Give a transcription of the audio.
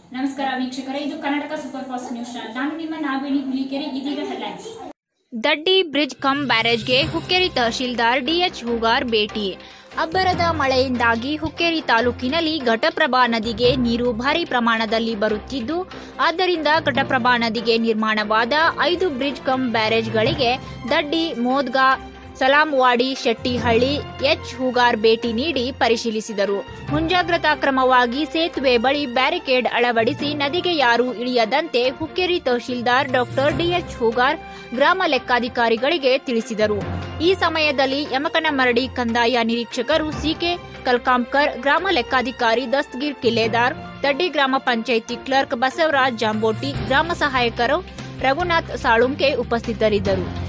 ನಮಸ್ಕಾರ ವೀಕ್ಷಕರೇ ಇದು Karnataka super fast news channel ನಾನು ನಿಮ್ಮ ನಾಗವೇಣಿ ಹುಲಿಕೆರೆ ಇದೀಗ ಹೆಡ್ಲೈನ್ಸ್ ದಡ್ಡಿ ಬ್ರಿಡ್ಜ್ ಕಮ್ ಬ್ಯಾರೇಜ್ಗೆ ಹುಕ್ಕೇರಿ ತಹಶೀಲ್ದಾರ್ ಡಿಎಚ್ ಹೂಗಾರ್ ಭೇಟಿ ಅಬ್ಬರದ ಮಳೆಯಿಂದಾಗಿ ಹುಕ್ಕೇರಿ ತಾಲೂಕಿನಲ್ಲಿ ಘಟಪ್ರಭಾ ನದಿಗೆ ನೀರು ಭಾರಿ ಪ್ರಮಾಣದಲ್ಲಿ ಬರುತ್ತಿದ್ದು ಆದ್ದರಿಂದ ಘಟಪ್ರಭಾ ನದಿಗೆ ನಿರ್ಮಾಣವಾದ ಐದು ಬ್ರಿಡ್ಜ್ ಕಮ್ ಬ್ಯಾರೇಜ್ಗಳಿಗೆ ದಡ್ಡಿ ಮೋದ್ಗಾ ಸಲಾಂವಾಡಿ ಶೆಟ್ಟಿಹಳ್ಳಿ ಎಚ್ ಹೂಗಾರ್ ಭೇಟಿ ನೀಡಿ ಪರಿಶೀಲಿಸಿದರು ಮುಂಜಾಗ್ರತಾ ಕ್ರಮವಾಗಿ ಸೇತುವೆ ಬಳಿ ಬ್ಯಾರಿಕೇಡ್ ಅಳವಡಿಸಿ ನದಿಗೆ ಯಾರೂ ಇಳಿಯದಂತೆ ಹುಕ್ಕೇರಿ ತಹಶೀಲ್ದಾರ್ ಡಾಕ್ಟರ್ ಡಿಎಚ್ ಹೂಗಾರ್ ಗ್ರಾಮ ಲೆಕ್ಕಾಧಿಕಾರಿಗಳಿಗೆ ತಿಳಿಸಿದರು ಈ ಸಮಯದಲ್ಲಿ ಯಮಕನಮರಡಿ ಕಂದಾಯ ನಿರೀಕ್ಷಕರು ಸಿಕೆ ಕಲ್ಕಾಂಕರ್ ಗ್ರಾಮ ಲೆಕ್ಕಾಧಿಕಾರಿ ದಸ್ತಗೀರ್ ಕಿಲ್ಲೇದಾರ್ ದಡ್ಡಿ ಗ್ರಾಮ ಪಂಚಾಯಿತಿ ಕ್ಲರ್ಕ್ ಬಸವರಾಜ್ ಜಾಂಬೋಟಿ ಗ್ರಾಮ ಸಹಾಯಕರು ರಘುನಾಥ್ ಸಾಳುಂಕೆ ಉಪಸ್ಥಿತರಿದ್ದರು